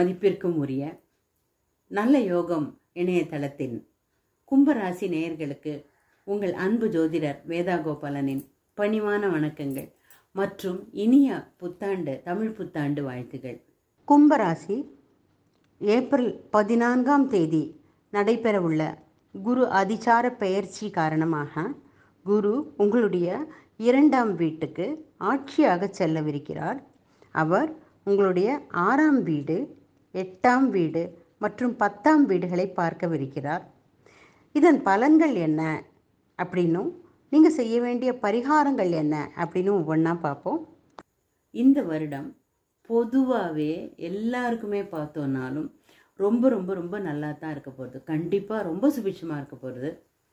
மதிப்பிற்கும் உரிய நல்ல யோகம் இணையதளத்தின் கும்பராசி நேயர்களுக்கு உங்கள் அன்பு ஜோதிடர் வேதா கோபாலனின் பணிவான வணக்கங்கள் மற்றும் இனிய புத்தாண்டு தமிழ் புத்தாண்டு வாழ்த்துகள் கும்பராசி ஏப்ரல் பதினான்காம் தேதி நடைபெறவுள்ள குரு அதிசார பெயர்ச்சி காரணமாக குரு உங்களுடைய இரண்டாம் வீட்டுக்கு ஆட்சியாக செல்லவிருக்கிறார் அவர் உங்களுடைய ஆறாம் வீடு எட்டாம் வீடு மற்றும் பத்தாம் வீடுகளை பார்க்கவிருக்கிறார் இதன் பலன்கள் என்ன அப்படின்னும் நீங்கள் செய்ய வேண்டிய பரிகாரங்கள் என்ன அப்படின்னு ஒவ்வொன்றா பார்ப்போம் இந்த வருடம் பொதுவாகவே எல்லாருக்குமே பார்த்தோன்னாலும் ரொம்ப ரொம்ப ரொம்ப நல்லா தான் இருக்க போகிறது கண்டிப்பாக ரொம்ப சுபிட்சமாக இருக்க போகிறது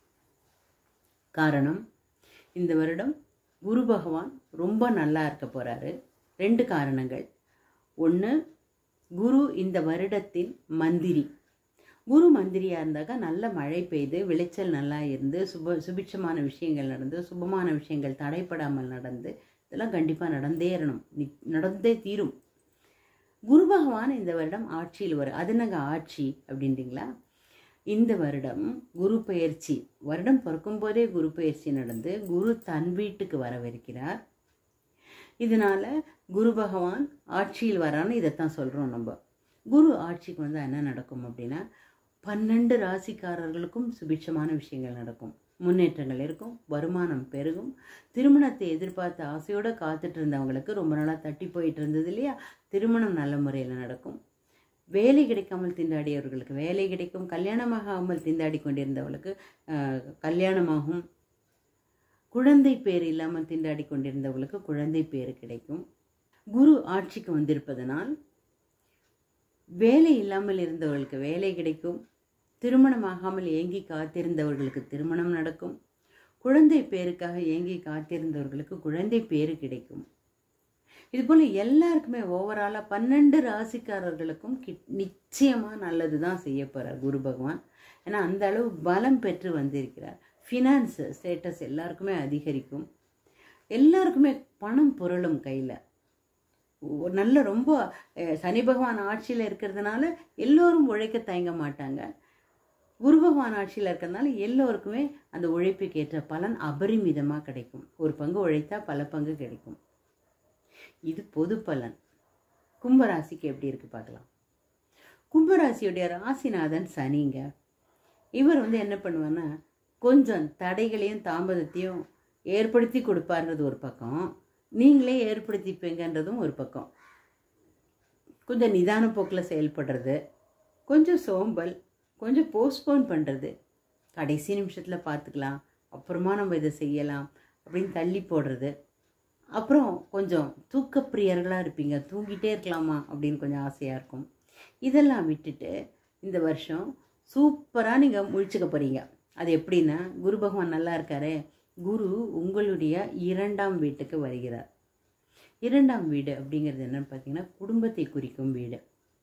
காரணம் இந்த வருடம் குரு பகவான் ரொம்ப நல்லா இருக்க போகிறாரு ரெண்டு காரணங்கள் ஒன்று குரு இந்த வருடத்தின் மந்திரி குரு மந்திரியாக இருந்தாக்கா நல்ல மழை பெய்து விளைச்சல் நல்லா இருந்து சுப சுபிட்சமான விஷயங்கள் நடந்து சுபமான விஷயங்கள் தடைப்படாமல் நடந்து இதெல்லாம் கண்டிப்பாக நடந்தே இருக்கணும் நி- நடந்தே தீரும் குரு பகவான் இந்த வருடம் ஆட்சியில் வரும் அது என்னங்க ஆட்சி அப்படின்றீங்களா இந்த வருடம் குரு பெயர்ச்சி வருடம் பிறக்கும் போதே குரு பெயர்ச்சி நடந்து குரு தன் வீட்டுக்கு வரவிருக்கிறார் இதனால குரு பகவான் ஆட்சியில் வரான்னு இதைத்தான் சொல்கிறோம் நம்ம குரு ஆட்சிக்கு வந்தால் என்ன நடக்கும் அப்படின்னா பன்னெண்டு ராசிக்காரர்களுக்கும் சுபிட்சமான விஷயங்கள் நடக்கும் முன்னேற்றங்கள் இருக்கும் வருமானம் பெருகும் திருமணத்தை எதிர்பார்த்த ஆசையோடு காத்துட்டு இருந்தவங்களுக்கு ரொம்ப நாளாக தட்டி போயிட்டு இருந்தது இல்லையா திருமணம் நல்ல முறையில் நடக்கும் வேலை கிடைக்காமல் திண்டாடியவர்களுக்கு வேலை கிடைக்கும் கல்யாணமாகாமல் திண்டாடி கொண்டிருந்தவர்களுக்கு ஆஹ், கல்யாணமாகும் குழந்தை பேர் இல்லாமல் திண்டாடி கொண்டிருந்தவர்களுக்கு குழந்தை பேர் கிடைக்கும் குரு ஆட்சிக்கு வந்திருப்பதனால் வேலை இல்லாமல் இருந்தவர்களுக்கு வேலை கிடைக்கும் திருமணமாகாமல் ஏங்கி காத்திருந்தவர்களுக்கு திருமணம் நடக்கும் குழந்தை பேருக்காக ஏங்கி காத்திருந்தவர்களுக்கு குழந்தை பேரு கிடைக்கும் இதுபோல் எல்லாருக்குமே ஓவராலாக பன்னெண்டு ராசிக்காரர்களுக்கும் கிட் நிச்சயமாக நல்லது தான் செய்ய போகிறார் குரு பகவான் ஏன்னா அந்த அளவு பலம் பெற்று வந்திருக்கிறார் ஃபினான்ஸ் ஸ்டேட்டஸ் எல்லாருக்குமே அதிகரிக்கும் எல்லாருக்குமே பணம் பொருளும் கையில் நல்ல ரொம்ப அஹ், சனி பகவான் ஆட்சியில் இருக்கிறதுனால எல்லோரும் உழைக்க தயங்க மாட்டாங்க குரு பகவான் ஆட்சியில் இருக்கிறதுனால எல்லோருக்குமே அந்த உழைப்புக்கு ஏற்ற பலன் அபரிமிதமாக கிடைக்கும் ஒரு பங்கு உழைத்தா பல பங்கு கிடைக்கும் இது பொது பலன் கும்பராசிக்கு எப்படி இருக்கு பார்க்கலாம் கும்பராசியுடைய ராசிநாதன் சனிங்க இவர் வந்து என்ன பண்ணுவார்னா கொஞ்சம் தடைகளையும் தாமதத்தையும் ஏற்படுத்தி கொடுப்பார்ன்றது ஒரு பக்கம் நீங்களே ஏற்படுத்திப்பீங்கன்றதும் ஒரு பக்கம் கொஞ்சம் நிதான போக்கில் செயல்படுறது கொஞ்சம் சோம்பல் கொஞ்சம் போஸ்ட்போன் பண்ணுறது கடைசி நிமிஷத்தில் பார்த்துக்கலாம் அப்புறமா நம்ம இதை செய்யலாம் அப்படின்னு தள்ளி போடுறது அப்புறம் கொஞ்சம் தூக்கப்பிரியர்களாக இருப்பீங்க தூங்கிட்டே இருக்கலாமா அப்படின்னு கொஞ்சம் ஆசையாக இருக்கும் இதெல்லாம் விட்டுட்டு இந்த வருஷம் சூப்பராக நீங்கள் முழிச்சுக்க போகிறீங்க அது எப்படின்னா குரு பகவான் நல்லா இருக்காரே குரு உங்களுடைய இரண்டாம் வீட்டுக்கு வருகிறார் இரண்டாம் வீடு அப்படிங்கிறது என்னன்னு பார்த்தீங்கன்னா குடும்பத்தை குறிக்கும் வீடு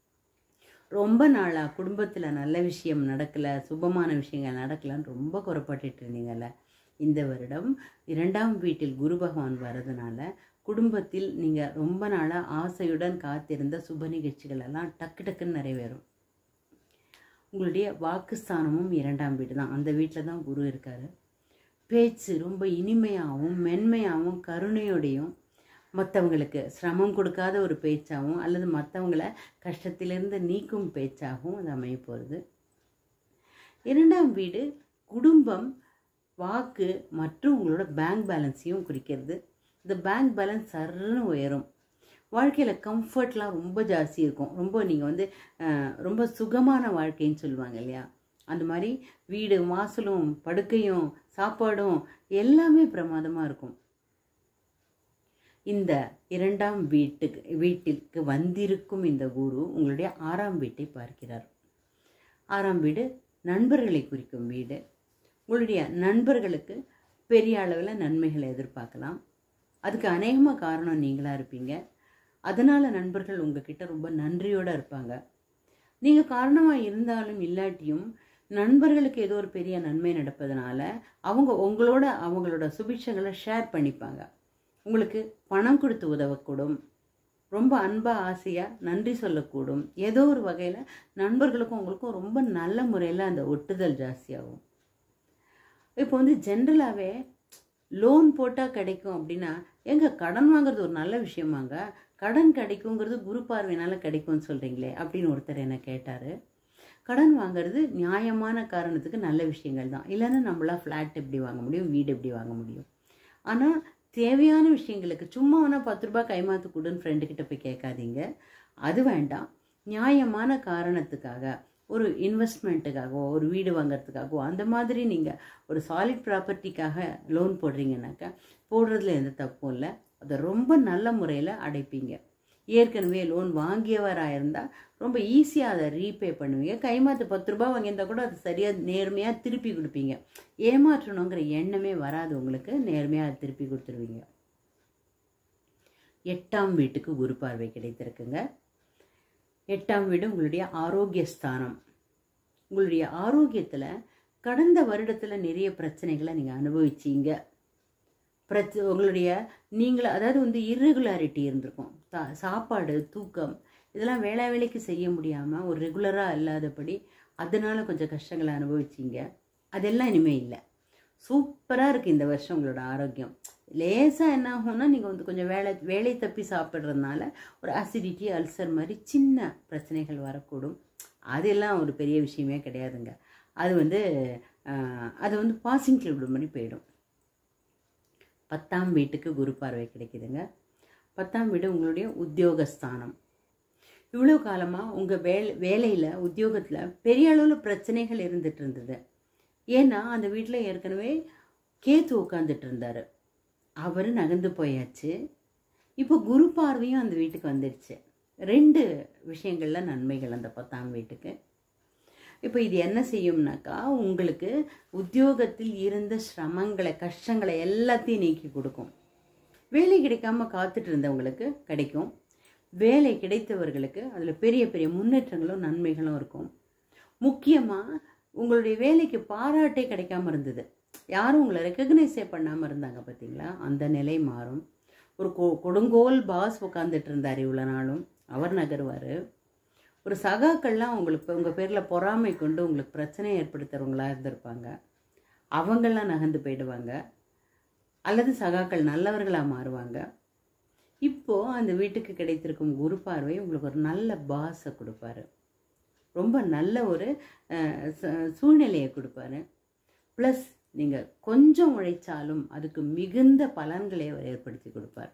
ரொம்ப நாளாக குடும்பத்தில் நல்ல விஷயம் நடக்கலை சுபமான விஷயங்கள் நடக்கலைன்னு ரொம்ப குறைப்பட்டுட்டு இருந்தீங்கல்ல இந்த வருடம் இரண்டாம் வீட்டில் குரு பகவான் வர்றதுனால குடும்பத்தில் நீங்கள் ரொம்ப நாளாக ஆசையுடன் காத்திருந்த சுப நிகழ்ச்சிகள் எல்லாம் டக்கு டக்குன்னு நிறைவேறும் உங்களுடைய வாக்குஸ்தானமும் இரண்டாம் வீடு தான் அந்த வீட்டில் தான் குரு இருக்காரு பேச்சு ரொம்ப இனிமையாகவும் மென்மையாகவும் கருணையோடையும் மற்றவங்களுக்கு சிரமம் கொடுக்காத ஒரு பேச்சாகவும் அல்லது மற்றவங்கள கஷ்டத்திலிருந்து நீக்கும் பேச்சாகவும் அது அமைய போகிறது இரண்டாம் வீடு குடும்பம் வாக்கு மற்றும் உங்களோட பேங்க் பேலன்ஸையும் குறிக்கிறது இந்த பேங்க் பேலன்ஸ் சர்ன்னு உயரும் வாழ்க்கையில் கம்ஃபர்ட்லாம் ரொம்ப ஜாஸ்தி இருக்கும் ரொம்ப நீங்கள் வந்து அஹ், ரொம்ப சுகமான வாழ்க்கைன்னு சொல்லுவாங்க இல்லையா அந்த மாதிரி வீடு வாசலும் படுக்கையும் சாப்பாடும் எல்லாமே பிரமாதமாக இருக்கும் இந்த இரண்டாம் வீட்டுக்கு வீட்டிற்கு வந்திருக்கும் இந்த குரு உங்களுடைய ஆறாம் வீட்டை பார்க்கிறார் ஆறாம் வீடு நண்பர்களை குறிக்கும் வீடு உங்களுடைய நண்பர்களுக்கு பெரிய அளவில் நன்மைகளை எதிர்பார்க்கலாம் அதுக்கு அநேகமாக காரணம் நீங்களாக இருப்பீங்க அதனால் நண்பர்கள் உங்ககிட்ட ரொம்ப நன்றியோடு இருப்பாங்க நீங்கள் காரணமாக இருந்தாலும் இல்லாட்டியும் நண்பர்களுக்கு ஏதோ ஒரு பெரிய நன்மை நடப்பதனால அவங்க உங்களோட அவங்களோட சுபிட்சங்களை ஷேர் பண்ணிப்பாங்க உங்களுக்கு பணம் கொடுத்து உதவக்கூடும் ரொம்ப அன்பாக ஆசையாக நன்றி சொல்லக்கூடும் ஏதோ ஒரு வகையில் நண்பர்களுக்கும் உங்களுக்கும் ரொம்ப நல்ல முறையில் அந்த ஒட்டுதல் ஜாஸ்தியாகும் இப்போ வந்து ஜென்ரலாகவே லோன் போட்டால் கிடைக்கும் அப்படின்னா எங்க கடன் வாங்குறது ஒரு நல்ல விஷயமாங்க கடன் கிடைக்குங்கிறது குரு பார்வையினால கிடைக்கும்னு சொல்கிறீங்களே அப்படின்னு ஒருத்தர் என்ன கேட்டார் கடன் வாங்குறது நியாயமான காரணத்துக்கு நல்ல விஷயங்கள் தான் இல்லைன்னா நம்மளா ஃப்ளாட் எப்படி வாங்க முடியும் வீடு எப்படி வாங்க முடியும் ஆனால் தேவையான விஷயங்களுக்கு சும்மா வேணால் பத்து ரூபாய் கைமாத்து கொடுன்னு ஃப்ரெண்டுக்கிட்ட போய் கேட்காதீங்க அது வேண்டாம் நியாயமான காரணத்துக்காக ஒரு இன்வெஸ்ட்மெண்ட்டுக்காகவோ ஒரு வீடு வாங்குறதுக்காகவோ அந்த மாதிரி நீங்கள் ஒரு சாலிட் ப்ராப்பர்ட்டிக்காக லோன் போடுறீங்கனாக்கா போடுறதுல எந்த தப்பும் இல்லை அதை ரொம்ப நல்ல முறையில் அடைப்பீங்க ஏற்கனவே லோன் வாங்கியவராக இருந்தால் ரொம்ப ஈஸியாக அதை ரீபே பண்ணுவீங்க கைமாத்து பத்து ரூபாய் வாங்கியிருந்தா கூட அது சரியாக நேர்மையாக திருப்பி கொடுப்பீங்க ஏமாற்றணுங்கிற எண்ணமே வராது உங்களுக்கு நேர்மையாக அதை திருப்பி கொடுத்துருவீங்க எட்டாம் வீட்டுக்கு குரு பார்வை கிடைத்திருக்குங்க எட்டாம் வீடு உங்களுடைய ஆரோக்கிய ஸ்தானம் உங்களுடைய ஆரோக்கியத்தில் கடந்த வருடத்தில் நிறைய பிரச்சனைகளை நீங்கள் அனுபவிச்சீங்க பிரச்ச உங்களுடைய நீங்கள் அதாவது வந்து இர்ரெகுலாரிட்டி இருந்திருக்கும் தா சாப்பாடு தூக்கம் இதெல்லாம் வேளா வேலைக்கு செய்ய முடியாமல் ஒரு ரெகுலராக இல்லாதபடி அதனால கொஞ்சம் கஷ்டங்களை அனுபவிச்சீங்க அதெல்லாம் இனிமேல் இல்லை சூப்பராக இருக்குது இந்த வருஷம் உங்களோட ஆரோக்கியம் லேசாக என்ன ஆகும்னா நீங்கள் வந்து கொஞ்சம் வேலை வேலை தப்பி சாப்பிட்றதுனால ஒரு அசிடிட்டி அல்சர் மாதிரி சின்ன பிரச்சனைகள் வரக்கூடும் அதெல்லாம் ஒரு பெரிய விஷயமே கிடையாதுங்க அது வந்து ஆஹ், அது வந்து பாசிங் கிளப் பண்ணி போயிடும் பத்தாம் வீட்டுக்கு குரு பார்வை கிடைக்குதுங்க பத்தாம் வீடு உங்களுடைய உத்தியோகஸ்தானம் இவ்வளோ காலமாக உங்கள் வேலை வேலையில் உத்தியோகத்தில் பெரிய அளவில் பிரச்சனைகள் இருந்துட்டு இருந்தது ஏன்னா அந்த வீட்டில் ஏற்கனவே கேத்து உட்காந்துட்டு இருந்தார் அவர் நகர்ந்து போயாச்சு இப்போ குரு பார்வையும் அந்த வீட்டுக்கு வந்துடுச்சு ரெண்டு விஷயங்கள்ல நன்மைகள் அந்த பத்தாம் வீட்டுக்கு இப்போ இது என்ன செய்யும்னாக்கா உங்களுக்கு உத்தியோகத்தில் இருந்த சிரமங்களை கஷ்டங்களை எல்லாத்தையும் நீக்கி கொடுக்கும் வேலை கிடைக்காம காத்துட்டு இருந்தவங்களுக்கு கிடைக்கும் வேலை கிடைத்தவர்களுக்கு அதில் பெரிய பெரிய முன்னேற்றங்களும் நன்மைகளும் இருக்கும் முக்கியமாக உங்களுடைய வேலைக்கு பாராட்டே கிடைக்காம இருந்தது யாரும் உங்களை ரெக்கக்னைஸே பண்ணாமல் இருந்தாங்க பார்த்தீங்களா அந்த நிலை மாறும் ஒரு கொ கொடுங்கோல் பாஸ் உட்காந்துட்டு இருந்தார் இவ்வளோ நாளும் அவர் நகருவார் ஒரு சகாக்கள்லாம் உங்களுக்கு உங்கள் பேரில் பொறாமை கொண்டு உங்களுக்கு பிரச்சனை ஏற்படுத்துறவங்களா இருந்திருப்பாங்க அவங்கெல்லாம் நகர்ந்து போயிடுவாங்க அல்லது சகாக்கள் நல்லவர்களாக மாறுவாங்க இப்போ அந்த வீட்டுக்கு கிடைத்திருக்கும் குரு பார்வை உங்களுக்கு ஒரு நல்ல பாஸை கொடுப்பாரு ரொம்ப நல்ல ஒரு அஹ், ச- சூழ்நிலையை கொடுப்பாரு ப்ளஸ் நீங்கள் கொஞ்சம் உழைச்சாலும் அதுக்கு மிகுந்த பலன்களை அவர் ஏற்படுத்தி கொடுப்பார்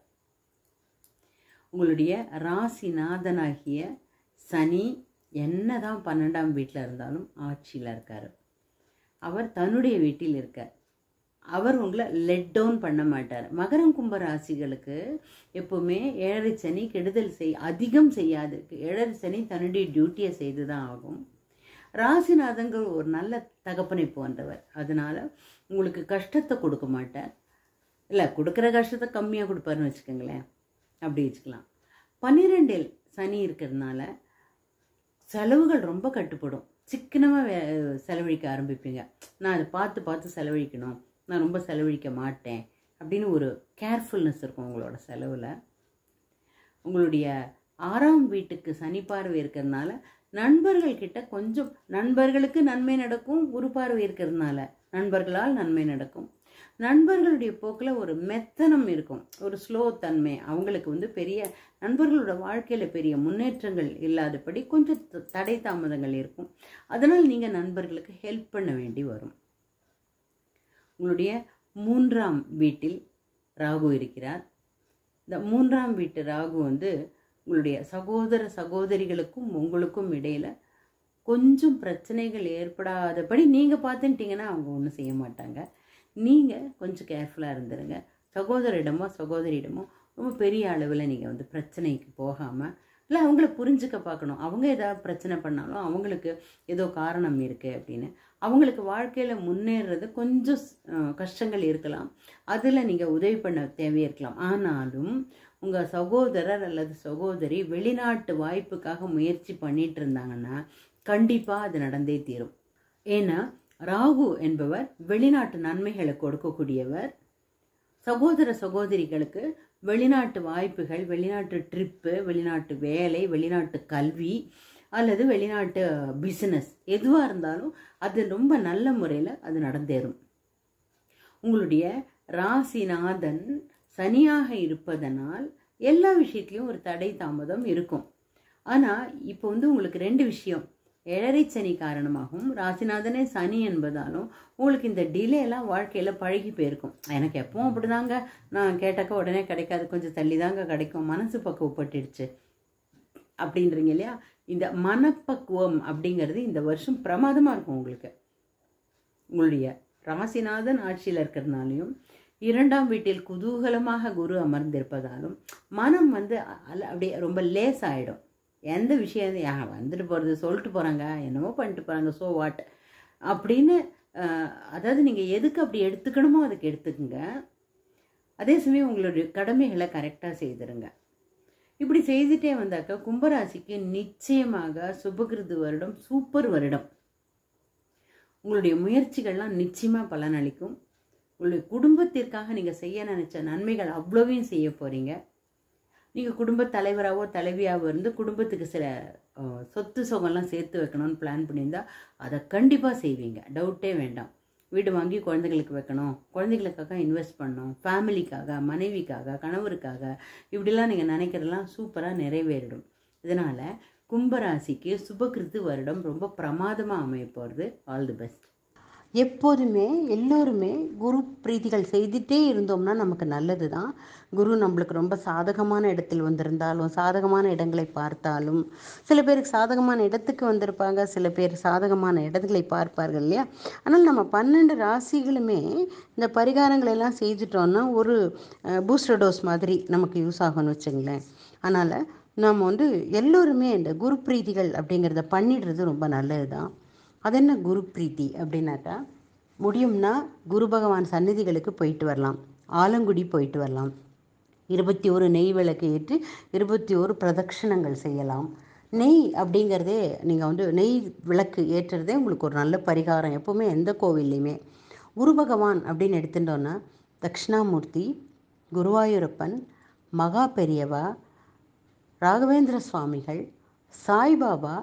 உங்களுடைய ராசிநாதனாகிய சனி என்னதான் பன்னெண்டாம் வீட்டில் இருந்தாலும் ஆட்சியில் இருக்கார் அவர் தன்னுடைய வீட்டில் இருக்கார் அவர் உங்களை லெட் டவுன் பண்ண மாட்டார் மகரம் கும்ப ராசிகளுக்கு எப்பவுமே ஏழரை சனி கெடுதல் செய் அதிகம் செய்யாது ஏழரை சனி தன்னுடைய டியூட்டியை செய்து தான் ஆகும் ராசிநாதங்கள் ஒரு நல்ல தகப்பனை போன்றவர் அதனால உங்களுக்கு கஷ்டத்தை கொடுக்க மாட்டார் இல்லை கொடுக்குற கஷ்டத்தை கம்மியாக கொடுப்பாருன்னு வச்சுக்கோங்களேன் அப்படி வச்சுக்கலாம் பன்னிரெண்டில் சனி இருக்கிறதுனால செலவுகள் ரொம்ப கட்டுப்படும் சிக்கனமாக வே செலவழிக்க ஆரம்பிப்பீங்க நான் அதை பார்த்து பார்த்து செலவழிக்கணும் நான் ரொம்ப செலவழிக்க மாட்டேன் அப்படின்னு ஒரு கேர்ஃபுல்னஸ் இருக்கும் உங்களோட செலவில் உங்களுடைய ஆறாம் வீட்டுக்கு சனி பார்வை இருக்கிறதுனால நண்பர்கள் கிட்ட கொஞ்சம் நண்பர்களுக்கு நன்மை நடக்கும் குரு பார்வை இருக்கிறதுனால நண்பர்களால் நன்மை நடக்கும் நண்பர்களுடைய போக்கில் ஒரு மெத்தனம் இருக்கும் ஒரு ஸ்லோ தன்மை அவங்களுக்கு வந்து பெரிய நண்பர்களோட வாழ்க்கையில் பெரிய முன்னேற்றங்கள் இல்லாதபடி கொஞ்சம் த- தடை தாமதங்கள் இருக்கும் அதனால் நீங்கள் நண்பர்களுக்கு ஹெல்ப் பண்ண வேண்டி வரும் உங்களுடைய மூன்றாம் வீட்டில் ராகு இருக்கிறார் இந்த மூன்றாம் வீட்டு ராகு வந்து உங்களுடைய சகோதர சகோதரிகளுக்கும் உங்களுக்கும் இடையில கொஞ்சம் பிரச்சனைகள் ஏற்படாதபடி நீங்கள் பார்த்துட்டீங்கன்னா அவங்க ஒன்றும் செய்ய மாட்டாங்க நீங்கள் கொஞ்சம் கேர்ஃபுல்லாக இருந்துருங்க சகோதரிடமோ சகோதரியிடமோ ரொம்ப பெரிய அளவில் நீங்கள் வந்து பிரச்சனைக்கு போகாமல் இல்லை அவங்கள புரிஞ்சுக்க பார்க்கணும் அவங்க ஏதாவது பிரச்சனை பண்ணாலும் அவங்களுக்கு ஏதோ காரணம் இருக்குது அப்படின்னு அவங்களுக்கு வாழ்க்கையில் முன்னேறது கொஞ்சம் அஹ், கஷ்டங்கள் இருக்கலாம் அதில் நீங்கள் உதவி பண்ண தேவையாக இருக்கலாம் ஆனாலும் உங்கள் சகோதரர் அல்லது சகோதரி வெளிநாட்டு வாய்ப்புக்காக முயற்சி பண்ணிட்டு இருந்தாங்கன்னா கண்டிப்பாக அது நடந்தே தீரும் ஏன்னா ராகு என்பவர் வெளிநாட்டு நன்மைகளை கொடுக்கக்கூடியவர் சகோதர சகோதரிகளுக்கு வெளிநாட்டு வாய்ப்புகள் வெளிநாட்டு ட்ரிப்பு வெளிநாட்டு வேலை வெளிநாட்டு கல்வி அல்லது வெளிநாட்டு பிஸ்னஸ் எதுவாக இருந்தாலும் அது ரொம்ப நல்ல முறையில் அது நடந்தேறும் உங்களுடைய ராசிநாதன் சனியாக இருப்பதனால் எல்லா விஷயத்துலையும் ஒரு தடை தாமதம் இருக்கும் ஆனால் இப்போ வந்து உங்களுக்கு ரெண்டு விஷயம் ஏழரை சனி காரணமாகவும் ராசிநாதனே சனி என்பதாலும் உங்களுக்கு இந்த டிலே எல்லாம் வாழ்க்கையில் பழகி போயிருக்கும் எனக்கு எப்பவும் அப்படிதாங்க நான் கேட்டாக்க உடனே கிடைக்காது கொஞ்சம் தள்ளி தாங்க கிடைக்கும் மனசு பக்குவப்பட்டுடுச்சு அப்படின்றீங்க இல்லையா இந்த மனப்பக்குவம் அப்படிங்கிறது இந்த வருஷம் பிரமாதமாக இருக்கும் உங்களுக்கு உங்களுடைய ராசிநாதன் ஆட்சியில் இருக்கிறதுனாலையும் இரண்டாம் வீட்டில் குதூகலமாக குரு அமர்ந்திருப்பதாலும் மனம் வந்து அல- அப்படியே ரொம்ப லேஸ் ஆகிடும் எந்த விஷயம் யா வந்துட்டு போகிறது சொல்லிட்டு போகிறாங்க என்னமோ பண்ணிட்டு போகிறாங்க ஸோ வாட் அப்படின்னு அஹ், அதாவது நீங்கள் எதுக்கு அப்படி எடுத்துக்கணுமோ அதுக்கு எடுத்துக்கங்க அதே சமயம் உங்களுடைய கடமைகளை கரெக்டாக செய்திருங்க இப்படி செய்துட்டே வந்தாக்க கும்பராசிக்கு நிச்சயமாக சுபகிருது வருடம் சூப்பர் வருடம் உங்களுடைய முயற்சிகள்லாம் நிச்சயமாக பலனளிக்கும் உங்களுடைய குடும்பத்திற்காக நீங்கள் செய்ய நினைச்ச நன்மைகள் அவ்வளவையும் செய்ய போகிறீங்க நீங்கள் குடும்ப தலைவராகவோ தலைவியாவோ இருந்து குடும்பத்துக்கு சில அஹ், சொத்து சுகம்லாம் சேர்த்து வைக்கணும்னு பிளான் பண்ணியிருந்தா அதை கண்டிப்பாக செய்வீங்க டவுட்டே வேண்டாம் வீடு வாங்கி குழந்தைகளுக்கு வைக்கணும் குழந்தைகளுக்காக இன்வெஸ்ட் பண்ணணும் ஃபேமிலிக்காக மனைவிக்காக கணவருக்காக இப்படிலாம் நீங்கள் நினைக்கிறதெல்லாம் சூப்பராக நிறைவேறிடும் இதனால் கும்பராசிக்கு சுபகிருத்து வருடம் ரொம்ப பிரமாதமாக அமைய போகிறது ஆல் தி பெஸ்ட் எப்போதுமே எல்லோருமே குரு பிரீதிகள் செய்துட்டே இருந்தோம்னா நமக்கு நல்லது தான் குரு நம்மளுக்கு ரொம்ப சாதகமான இடத்தில் வந்திருந்தாலும் சாதகமான இடங்களை பார்த்தாலும் சில பேருக்கு சாதகமான இடத்துக்கு வந்திருப்பாங்க சில பேர் சாதகமான இடங்களை பார்ப்பார்கள் இல்லையா ஆனால் நம்ம பன்னெண்டு ராசிகளுமே இந்த பரிகாரங்களை எல்லாம் செய்துட்டோம்னா ஒரு பூஸ்டர் டோஸ் மாதிரி நமக்கு யூஸ் ஆகும்னு வச்சுங்களேன் அதனால் நம்ம வந்து எல்லோருமே இந்த குரு பிரீதிகள் அப்படிங்கிறத பண்ணிடுறது ரொம்ப நல்லது தான் அது என்ன குரு பிரீத்தி அப்படின்னாக்கா முடியும்னா குரு பகவான் சந்நிதிகளுக்கு போயிட்டு வரலாம் ஆலங்குடி போயிட்டு வரலாம் இருபத்தி ஒரு நெய் விளக்கு ஏற்றி இருபத்தி ஒரு பிரதட்சணங்கள் செய்யலாம் நெய் அப்படிங்கிறதே நீங்கள் வந்து நெய் விளக்கு ஏற்றுறதே உங்களுக்கு ஒரு நல்ல பரிகாரம் எப்போவுமே எந்த கோவில்லையுமே குரு பகவான் அப்படின்னு எடுத்துட்டோன்னா தக்ஷணாமூர்த்தி குருவாயூரப்பன் மகா பெரியவா ராகவேந்திர சுவாமிகள் சாய்பாபா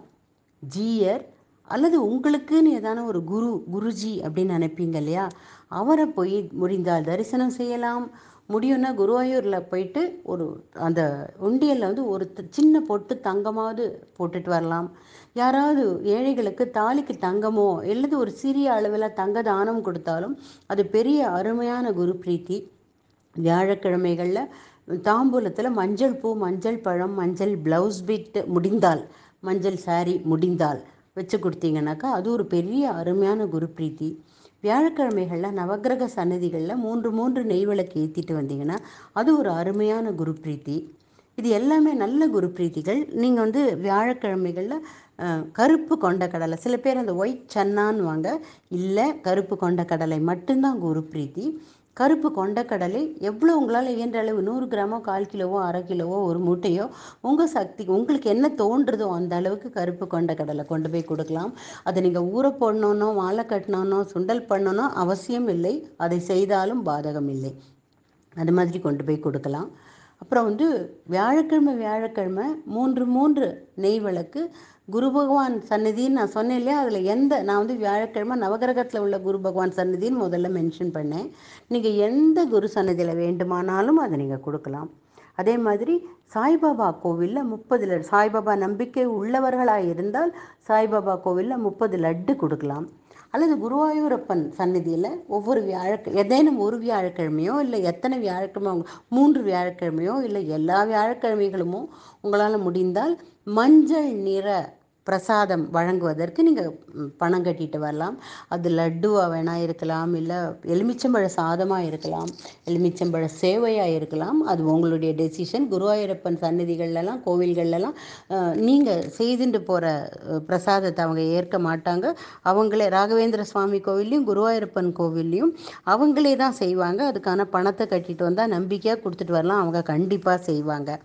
ஜீயர் அல்லது உங்களுக்குன்னு ஏதான ஒரு குரு குருஜி அப்படின்னு நினைப்பீங்க இல்லையா அவரை போய் முடிந்தால் தரிசனம் செய்யலாம் முடியும்னா குருவாயூரில் போயிட்டு ஒரு அந்த உண்டியலில் வந்து ஒரு த- சின்ன பொட்டு தங்கமாவது போட்டுட்டு வரலாம் யாராவது ஏழைகளுக்கு தாலிக்கு தங்கமோ அல்லது ஒரு சிறிய அளவில் தங்க தானம் கொடுத்தாலும் அது பெரிய அருமையான குரு பிரீத்தி வியாழக்கிழமைகளில் தாம்பூலத்தில் மஞ்சள் பூ மஞ்சள் பழம் மஞ்சள் ப்ளவுஸ் பிட் முடிந்தால் மஞ்சள் saree முடிந்தால் வச்சு கொடுத்தீங்கன்னாக்கா அது ஒரு பெரிய அருமையான குரு பிரீத்தி வியாழக்கிழமைகளில் நவக்கிரக சன்னதிகளில் மூன்று மூன்று நெய் விளக்கு ஏற்றிட்டு வந்தீங்கன்னா அது ஒரு அருமையான குரு பிரீத்தி இது எல்லாமே நல்ல குரு பிரீத்திகள் நீங்கள் வந்து வியாழக்கிழமைகளில் அஹ், கருப்பு கொண்ட கடலை சில பேர் அந்த ஒயிட் சன்னான்னு வாங்க இல்லை கருப்பு கொண்ட கடலை மட்டும்தான் குரு பிரீத்தி கருப்பு கொண்டக்கடலை எவ்வளோ உங்களால் இயன்ற அளவு நூறு கிராமோ கால் கிலோவோ அரை கிலோவோ ஒரு மூட்டையோ உங்கள் சக்தி உங்களுக்கு என்ன தோன்றுதோ அந்த அளவுக்கு கருப்பு கொண்டக்கடலை கொண்டு போய் கொடுக்கலாம் அதை நீங்கள் ஊற போடணுன்னோ மாலை கட்டணுன்னோ சுண்டல் பண்ணணும் அவசியம் இல்லை அதை செய்தாலும் பாதகம் இல்லை அது மாதிரி கொண்டு போய் கொடுக்கலாம் அப்புறம் வந்து வியாழக்கிழமை வியாழக்கிழமை மூன்று மூன்று நெய் விளக்கு குரு பகவான் சந்நிதின்னு நான் சொன்னேன் இல்லையா அதில் எந்த நான் வந்து வியாழக்கிழமை நவகிரகத்தில் உள்ள குரு பகவான் சந்நிதின்னு முதல்ல மென்ஷன் பண்ணேன் நீங்கள் எந்த குரு சன்னதியில் வேண்டுமானாலும் அதை நீங்கள் கொடுக்கலாம் அதே மாதிரி சாய்பாபா கோவிலில் முப்பது லட்டு சாய்பாபா நம்பிக்கை உள்ளவர்களாக இருந்தால் சாய்பாபா கோவிலில் முப்பது லட்டு கொடுக்கலாம் அல்லது குருவாயூரப்பன் சந்நிதியில் ஒவ்வொரு வியாழக்க ஏதேனும் ஒரு வியாழக்கிழமையோ இல்லை எத்தனை வியாழக்கிழமை உங்க- மூன்று வியாழக்கிழமையோ இல்லை எல்லா வியாழக்கிழமைகளுமோ உங்களால் முடிந்தால் மஞ்சள் நிற பிரசாதம் வழங்குவதற்கு நீங்கள் பணம் கட்டிட்டு வரலாம் அது லட்டுவாக வேணா இருக்கலாம் இல்லை எலுமிச்சம்பழ சாதமாக இருக்கலாம் எலுமிச்சம்பழ சேவையாக இருக்கலாம் அது உங்களுடைய டெசிஷன் குருவாயூரப்பன் சன்னதிகள்லாம் கோவில்கள்லாம் நீங்கள் செய்துட்டு போகிற பிரசாதத்தை அவங்க ஏற்க மாட்டாங்க அவங்களே ராகவேந்திர சுவாமி கோவில்லையும் குருவாயூரப்பன் கோவில்லையும் அவங்களே தான் செய்வாங்க அதுக்கான பணத்தை கட்டிட்டு வந்தால் நம்பிக்கையாக கொடுத்துட்டு வரலாம் அவங்க கண்டிப்பாக செய்வாங்க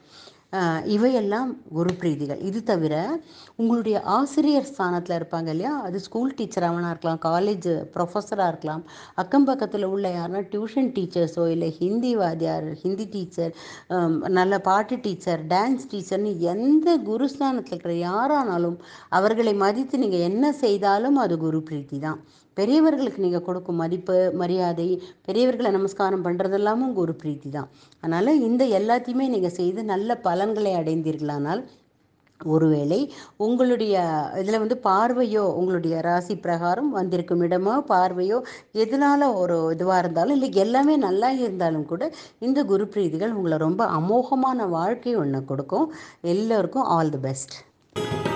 ஆஹ் இவையெல்லாம் குரு பிரீதிகள் இது தவிர உங்களுடைய ஆசிரியர் ஸ்தானத்தில் இருப்பாங்க இல்லையா அது ஸ்கூல் டீச்சராகவனா இருக்கலாம் காலேஜ் ப்ரொஃபஸராக இருக்கலாம் அக்கம் பக்கத்தில் உள்ள யாருன்னா டியூஷன் டீச்சர்ஸோ இல்லை ஹிந்தி வாத்தியார் ஹிந்தி டீச்சர் நல்ல பாட்டு டீச்சர் டான்ஸ் டீச்சர்னு எந்த குருஸ்தானத்தில் இருக்கிற யாரானாலும் அவர்களை மதித்து நீங்கள் என்ன செய்தாலும் அது குரு பிரீத்தி தான் பெரியவர்களுக்கு நீங்கள் கொடுக்கும் மதிப்பு மரியாதை பெரியவர்களை நமஸ்காரம் பண்ணுறதெல்லாமும் குரு பிரீத்தி தான் அதனால் இந்த எல்லாத்தையுமே நீங்கள் செய்து நல்ல பலன்களை அடைந்தீர்களானால் ஒருவேளை உங்களுடைய இதில் வந்து பார்வையோ உங்களுடைய ராசி பிரகாரம் வந்திருக்கும் இடமோ பார்வையோ எதனால ஒரு இதுவாக இருந்தாலும் இல்லை எல்லாமே நல்லா இருந்தாலும் கூட இந்த குரு பிரீதிகள் உங்களை ரொம்ப அமோகமான வாழ்க்கை ஒன்று கொடுக்கும் எல்லோருக்கும் ஆல் தி பெஸ்ட்